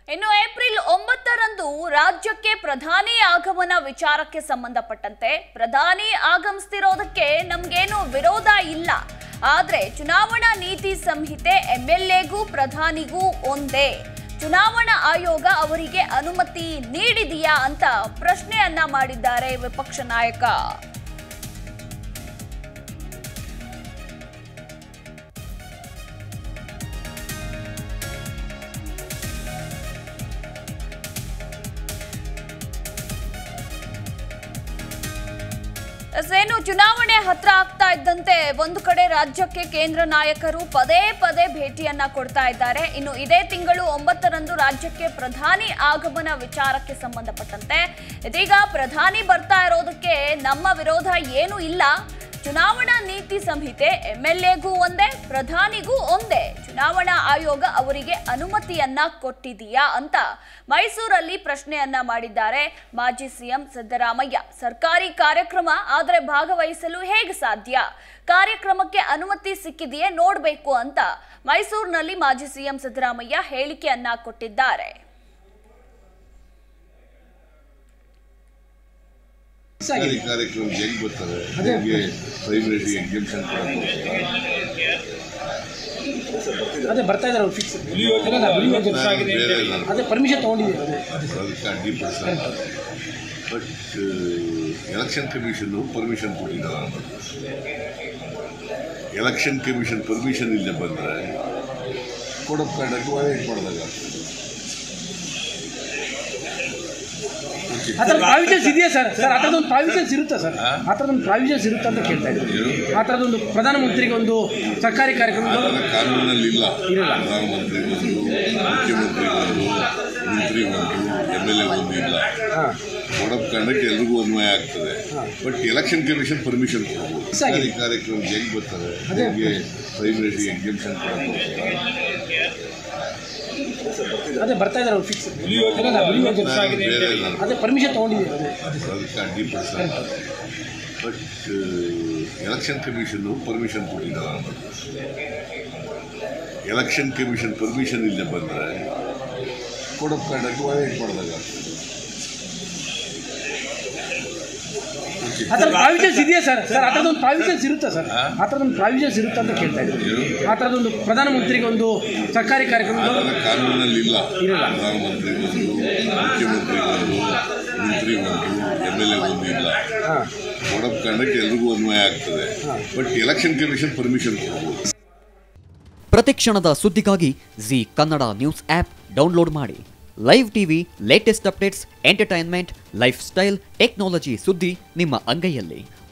ಇನ್ನು ಏಪ್ರಿಲ್ ಒಂಬತ್ತರಂದು ರಾಜ್ಯಕ್ಕೆ ಪ್ರಧಾನಿ ಆಗಮನ ವಿಚಾರಕ್ಕೆ ಸಂಬಂಧಪಟ್ಟಂತೆ ಪ್ರಧಾನಿ ಆಗಮಿಸ್ತಿರೋದಕ್ಕೆ ನಮ್ಗೇನು ವಿರೋಧ ಇಲ್ಲ ಆದ್ರೆ ಚುನಾವಣಾ ನೀತಿ ಸಂಹಿತೆ ಎಂಎಲ್ಎಗೂ ಪ್ರಧಾನಿಗೂ ಒಂದೇ ಚುನಾವಣಾ ಆಯೋಗ ಅವರಿಗೆ ಅನುಮತಿ ನೀಡಿದೆಯಾ ಅಂತ ಪ್ರಶ್ನೆಯನ್ನ ಮಾಡಿದ್ದಾರೆ ವಿಪಕ್ಷ ನಾಯಕ ಏನು ಚುನಾವಣೆ ಹತ್ರ ಆಗ್ತಾ ಇದ್ದಂತೆ ಒಂದು ಕಡೆ ರಾಜ್ಯಕ್ಕೆ ಕೇಂದ್ರ ನಾಯಕರು ಪದೇ ಪದೇ ಭೇಟಿಯನ್ನ ಕೊಡ್ತಾ ಇದ್ದಾರೆ ಇನ್ನು ಇದೇ ತಿಂಗಳು ಒಂಬತ್ತರಂದು ರಾಜ್ಯಕ್ಕೆ ಪ್ರಧಾನಿ ಆಗಮನ ವಿಚಾರಕ್ಕೆ ಸಂಬಂಧಪಟ್ಟಂತೆ ಇದೀಗ ಪ್ರಧಾನಿ ಬರ್ತಾ ಇರೋದಕ್ಕೆ ನಮ್ಮ ವಿರೋಧ ಏನೂ ಇಲ್ಲ ಚುನಾವಣಾ ನೀತಿ ಸಂಹಿತೆ ಎಂಎಲ್ಎಗೂ ಒಂದೇ ಪ್ರಧಾನಿಗೂ ಒಂದೇ ಚುನಾವಣಾ ಆಯೋಗ ಅವರಿಗೆ ಅನುಮತಿಯನ್ನ ಕೊಟ್ಟಿದೆಯಾ ಅಂತ ಮೈಸೂರಲ್ಲಿ ಪ್ರಶ್ನೆಯನ್ನ ಮಾಡಿದ್ದಾರೆ ಮಾಜಿ ಸಿಎಂ ಸಿದ್ದರಾಮಯ್ಯ ಸರ್ಕಾರಿ ಕಾರ್ಯಕ್ರಮ ಆದರೆ ಭಾಗವಹಿಸಲು ಹೇಗೆ ಸಾಧ್ಯ ಕಾರ್ಯಕ್ರಮಕ್ಕೆ ಅನುಮತಿ ಸಿಕ್ಕಿದೆಯೇ ನೋಡಬೇಕು ಅಂತ ಮೈಸೂರಿನಲ್ಲಿ ಮಾಜಿ ಸಿಎಂ ಸಿದ್ದರಾಮಯ್ಯ ಹೇಳಿಕೆಯನ್ನ ಕೊಟ್ಟಿದ್ದಾರೆ ಸರ್ಕಾರಿ ಕಾರ್ಯಕ್ರಮ ಹೆಂಗ್ ಬರ್ತಾರೆ ಹೆಂಗೆ ಪ್ರೈಮರಿ ಎಕ್ಸಿಬಿಷನ್ ಕೊಡೋಕ್ಕೋಸ್ಕರ ಅದೇ ಬರ್ತಾ ಇದ್ದಾರೆ ಅವ್ರು ಫಿಕ್ಸ್ ಅಲ್ಲ ಬಿಡುವ ಬೇರೆ ನಾನು ಅದೇ ಪರ್ಮಿಷನ್ ತೊಗೊಂಡಿದ್ದೀವಿ ಅದೇ ಅದಕ್ಕೆ ಅಡ್ಡಿಪಡಿಸಲ್ಲ ಬಟ್ ಎಲೆಕ್ಷನ್ ಕಮಿಷನ್ ಪರ್ಮಿಷನ್ ಕೊಟ್ಟಿದ್ದಾರೆ ಎಲೆಕ್ಷನ್ ಕಮಿಷನ್ ಪರ್ಮಿಷನ್ ಇಲ್ಲದೆ ಬಂದರೆ ಕೋಡ್ ಆಫ್ ಕಂಡಕ್ಟ್ ವೈಲೇಟ್ ಮಾಡಿದಾಗ ಅದ್ರ ಪ್ರಾವಿಷನ್ಸ್ ಇದೆಯಾ ಸರ್ ಸರ್ ಆ ಥರದೊಂದು ಪ್ರಾವಿಷನ್ಸ್ ಇರುತ್ತಾ ಸರ್ ಆ ಥರದೊಂದು ಪ್ರಾವಿಷನ್ಸ್ ಇರುತ್ತಾ ಅಂತ ಕೇಳ್ತಾ ಇದ್ದೀನಿ ಆ ಥರದೊಂದು ಪ್ರಧಾನಮಂತ್ರಿಗೆ ಒಂದು ಸರ್ಕಾರಿ ಕಾರ್ಯಕ್ರಮ ಅದರ ಕಾನೂನಲ್ಲಿ ಇಲ್ಲ ಇರಲ್ಲ. ಪ್ರಧಾನಮಂತ್ರಿ ಒಂದು ಮುಖ್ಯಮಂತ್ರಿ ಒಂದು ಮಂತ್ರಿ ಒಂದು ಎಮ್ ಎಲ್ ಎ ಒಂದು ಇಲ್ಲ ಹಾಂ ಕೋಡ್ ಆಫ್ ಕಂಡಕ್ಟ್ ಎಲ್ರಿಗೂ ಅನ್ವಯ ಆಗ್ತದೆ ಬಟ್ ಎಲೆಕ್ಷನ್ ಕಮಿಷನ್ ಪರ್ಮಿಷನ್ ಕೊಡ್ಬೋದು ಸರ್ಕಾರಿ ಕಾರ್ಯಕ್ರಮ ಹೆಂಗ್ ಬರ್ತಾರೆ ಹೆಂಗೆ ಪ್ರೈಮರಿ ಎಕ್ಸಿಬಿಷನ್ ಕೊಡೋಕ್ಕೋಸ್ಕರ ಅದೇ ಬರ್ತಾ ಇದ್ದಾರೆ ಅವ್ರು ಫಿಕ್ಸ್ ಅಲ್ಲ ಬಿಡುವ ಬೇರೆ ನಾನು ಅದೇ ಪರ್ಮಿಷನ್ ತೊಗೊಂಡಿದ್ದೀವಿ ಅದೇ ಅದಕ್ಕೆ ಅಡ್ಡಿಪಡಿಸಲ್ಲ ಬಟ್ ಎಲೆಕ್ಷನ್ ಕಮಿಷನ್ ಪರ್ಮಿಷನ್ ಕೊಟ್ಟಿದ್ದಾರೆ ಎಲೆಕ್ಷನ್ ಕಮಿಷನ್ ಪರ್ಮಿಷನ್ ಇಲ್ಲದೆ ಬಂದರೆ ಕೋಡ್ ಆಫ್ ಕಂಡಕ್ಟ್ ವೈಲೇಟ್ ಮಾಡಿದಾಗ ಆ ಥರ ಪ್ರಾವಿಷನ್ಸ್ ಇದೆಯಾ ಸರ್ ಸರ್ ಆ ಥರದೊಂದು ಪ್ರಾವಿಷನ್ಸ್ ಇರುತ್ತಾ ಸರ್ ಆ ಥರದೊಂದು ಪ್ರಾವಿಷನ್ಸ್ ಇರುತ್ತಾ ಅಂತ ಕೇಳ್ತಾ ಇದ್ದೀನಿ ಆ ಥರದೊಂದು ಪ್ರಧಾನಮಂತ್ರಿಗೆ ಒಂದು ಸರ್ಕಾರಿ ಕಾರ್ಯಕ್ರಮ ಅದರ ಕಾನೂನಲ್ಲಿ ಇಲ್ಲ ಇರಲ್ಲ. ಪ್ರಧಾನಮಂತ್ರಿ ಒಂದು ಮುಖ್ಯಮಂತ್ರಿ ಒಂದು ಮಂತ್ರಿ ಒಂದು ಎಮ್ ಎಲ್ ಎ ಒಂದು ಇಲ್ಲ ಹಾಂ ಕೋಡ್ ಆಫ್ ಕಂಡಕ್ಟ್ ಎಲ್ರಿಗೂ ಅನ್ವಯ ಆಗ್ತದೆ ಬಟ್ ಎಲೆಕ್ಷನ್ ಕಮಿಷನ್ ಪರ್ಮಿಷನ್ ಕೊಡ್ಬೋದು ಪ್ರತಿಕ್ಷಣದ ಸುದ್ದಿಗಾಗಿ Zee Kannada news app download ಮಾಡಿ live TV latest updates entertainment lifestyle technology ಸುದ್ದಿ ನಿಮ್ಮ ಅಂಗೈಯಲ್ಲಿ